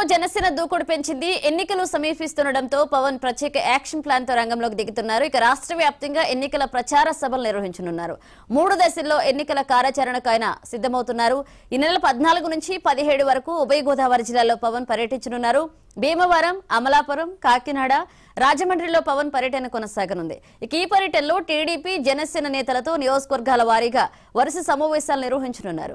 జనసేన దూకుడు పెంచింది ఎన్నికలు సమీపిస్తుండటంతో పవన్ ప్రత్యేక యాక్షన్ ప్లాన్ తో రంగంలోకి దిగుతున్నారు ఇక రాష్ట్ర వ్యాప్తంగా ఎన్నికల ప్రచార సభలు నిర్వహించనున్నారు మూడు దశల్లో ఎన్నికల కార్యాచరణకు ఆయన సిద్ధమవుతున్నారు ఈ నెల పద్నాలుగు నుంచి పదిహేడు వరకు ఉభయ గోదావరి జిల్లాలో పవన్ పర్యటించనున్నారు భీమవరం అమలాపురం కాకినాడ రాజమండ్రిలో పవన్ పర్యటన కొనసాగనుంది ఇక ఈ పర్యటనలో టీడీపీ జనసేన నేతలతో నియోజకవర్గాల వారీగా వరుస సమావేశాలు నిర్వహించనున్నారు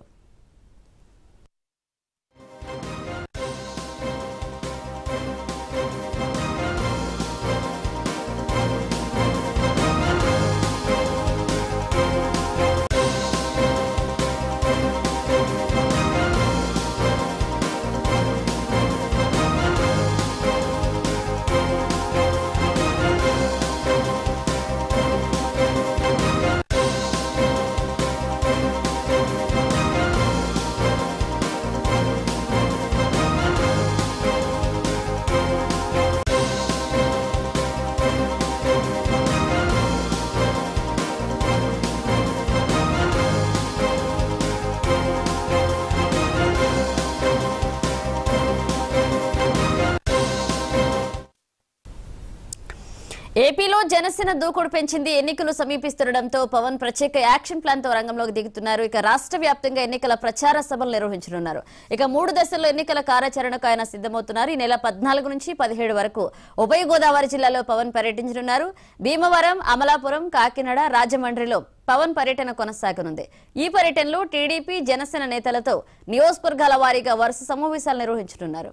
ఏపీలో జనసేన దూకుడు పెంచింది ఎన్నికలు సమీపిస్తుండటంతో పవన్ ప్రత్యేక యాక్షన్ ప్లాన్ తో రంగంలోకి దిగుతున్నారు ఇక రాష్ట్ర వ్యాప్తంగా ఎన్నికల ప్రచార సభలు నిర్వహించనున్నారు ఇక మూడు దశల్లో ఎన్నికల కార్యాచరణకు ఆయన సిద్ధమవుతున్నారు ఈ నెల పద్నాలుగు నుంచి పదిహేడు వరకు ఉభయ గోదావరి జిల్లాలో పవన్ పర్యటించనున్నారు భీమవరం అమలాపురం కాకినాడ రాజమండ్రిలో పవన్ పర్యటన కొనసాగనుంది ఈ పర్యటనలో టీడీపీ జనసేన నేతలతో నియోజకవర్గాల వారీగా వరుస సమావేశాలు నిర్వహించనున్నారు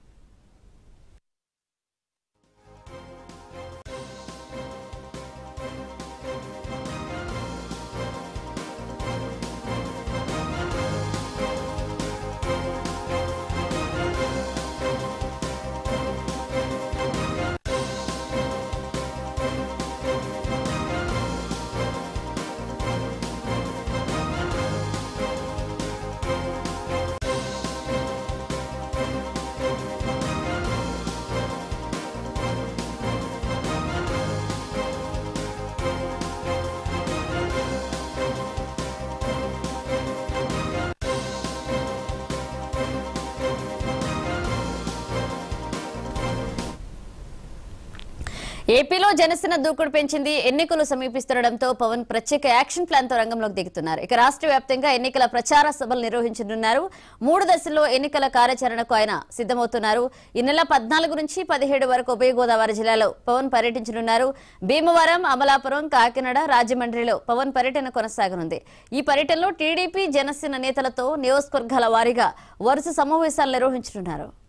ఏపీలో జనసేన దూకుడు పెంచింది ఎన్నికలు సమీపిస్తుండటంతో పవన్ ప్రత్యేక యాక్షన్ ప్లాన్ తో రంగంలోకి దిగుతున్నారు ఇక రాష్ట్ర వ్యాప్తంగా ఎన్నికల ప్రచార సభలు నిర్వహించనున్నారు మూడు దశల్లో ఎన్నికల కార్యాచరణకు ఆయన సిద్ధమవుతున్నారు ఈ నెల పద్నాలుగు నుంచి పదిహేడు వరకు ఉభయ గోదావరి జిల్లాలో పవన్ పర్యటించనున్నారు భీమవరం అమలాపురం కాకినాడ రాజమండ్రిలో పవన్ పర్యటన కొనసాగనుంది ఈ పర్యటనలో టీడీపీ జనసేన నేతలతో నియోజకవర్గాల వారీగా వరుస సమావేశాలు నిర్వహించనున్నారు